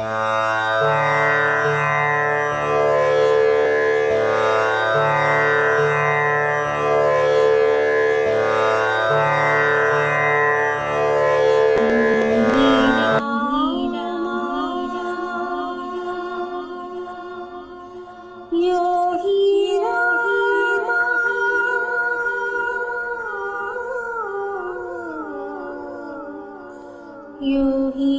योगी योगी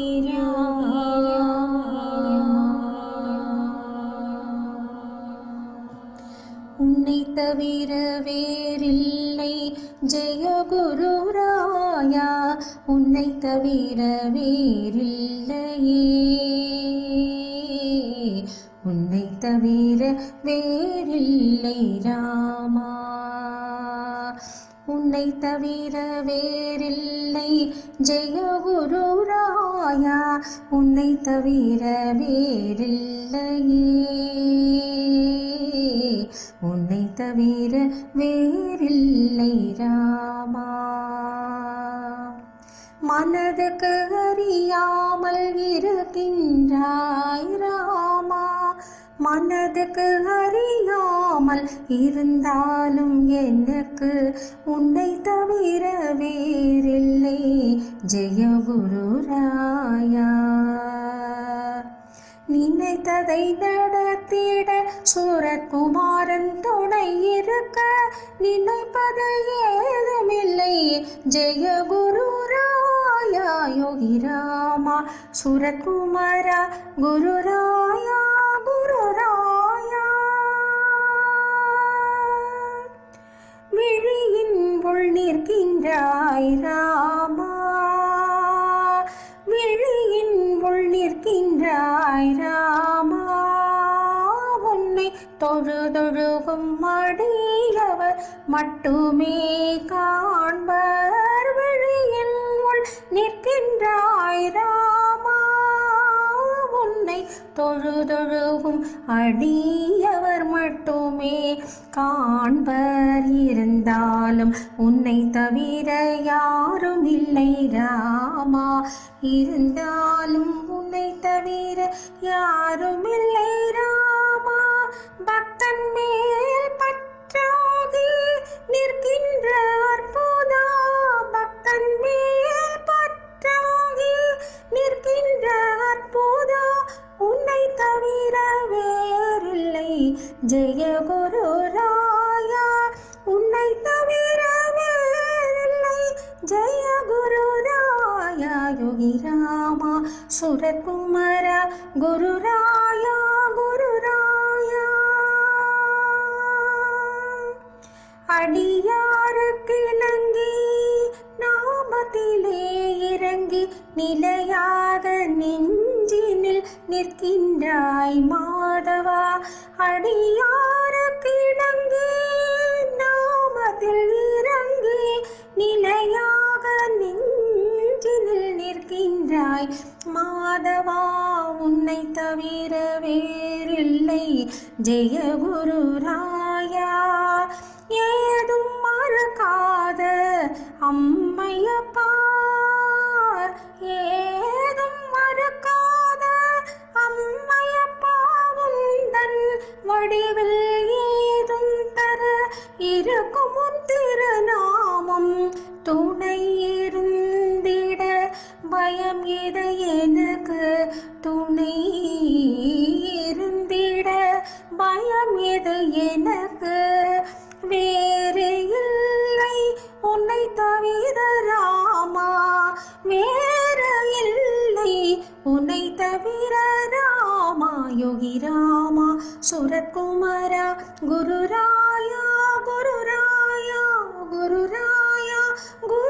உன்னை தவிர வேறில்லை ஜெய குருராயா உன்னை தவிர வேறில்லையே உன்னை தவிர வேறில்லை ராமா உன்னை தவிர வேறில்லை ஜெய குருராயா உன்னை தவிர வேறில்லையே உன்னை தவிர வேறில்லை ராமா மனதுக்கு அறியாமல் இருக்கின்றாய் ராமா மனதுக்கு அறியாமல் இருந்தாலும் எனக்கு உன்னை தவிர வேறில்லை ஜெயகுரு ராயா நினைத்ததை நடத்திட சூரகுமாரன் துணை இருக்க நினைப்பது ஏதுமில்லை ஜெய குரு ராயா யோகி ராமா சுரகுமாரா குரு ராயா குரு ராயா விழியின் உள் நிற்கின்றாய் ராமா விழியின் உள் நிற்கின்றாய் ராமா உன்னை தொழுதொழுகும் மடியவர் மட்டுமே காண்பர் விழியின் உள் நிற்கின்றாய் ராமா உன்னை தொழுதொழுகும் அடியவர் மட்டுமே காண்பர் இருந்தாலும் உன்னை தவிர யாரும் இல்லை ராமா இருந்தாலும் உன்னை தவிர யாரும் இல்லை ராமா பக்தன் மேல் பற்றாகி நிற்கின்ற அற்புதா பக்தன் மேல் பற்றாகி நிற்கின்ற அற்புதா உன்னை தவிர வேறில்லை ஜெய குரு ராயா உன்னை தவிர வேறில்லை ஜெய குரு ராயா யோகி ராமா சுரகுமரா குரு ராயா குரு ராயா அடியாருக்கு இணங்கி நாமத்திலே இறங்கி நிலையாக நெஞ்சினில் நிற்கின்றாய் மாதவா அடியாருக்கு இணங்கி நாமத்தில் இறங்கி நிலையாக நெஞ்சினில் நிற்கின்றாய் மாதவா உன்னை தவிர வேறில்லை ஜெய குரு ராயா ஏதும் மறக்காத அம்மையப்பா ஏதும் மறக்காத அம்மையப்பா உந்தன் வடிவில் ஏதும் தர இருக்கும் உன் திருநாமம் துணை இருந்திட பயம் எது எனக்கு துணை இருந்திட பயம் எது எனக்கு வேறு இல்லை உன்னை தவிர ராமா வேறு இல்லை உன்னை தவிர ராமா யோகி ராமா சுரத்குமாரா குரு ராயா குரு ராயா குரு ராயா குரு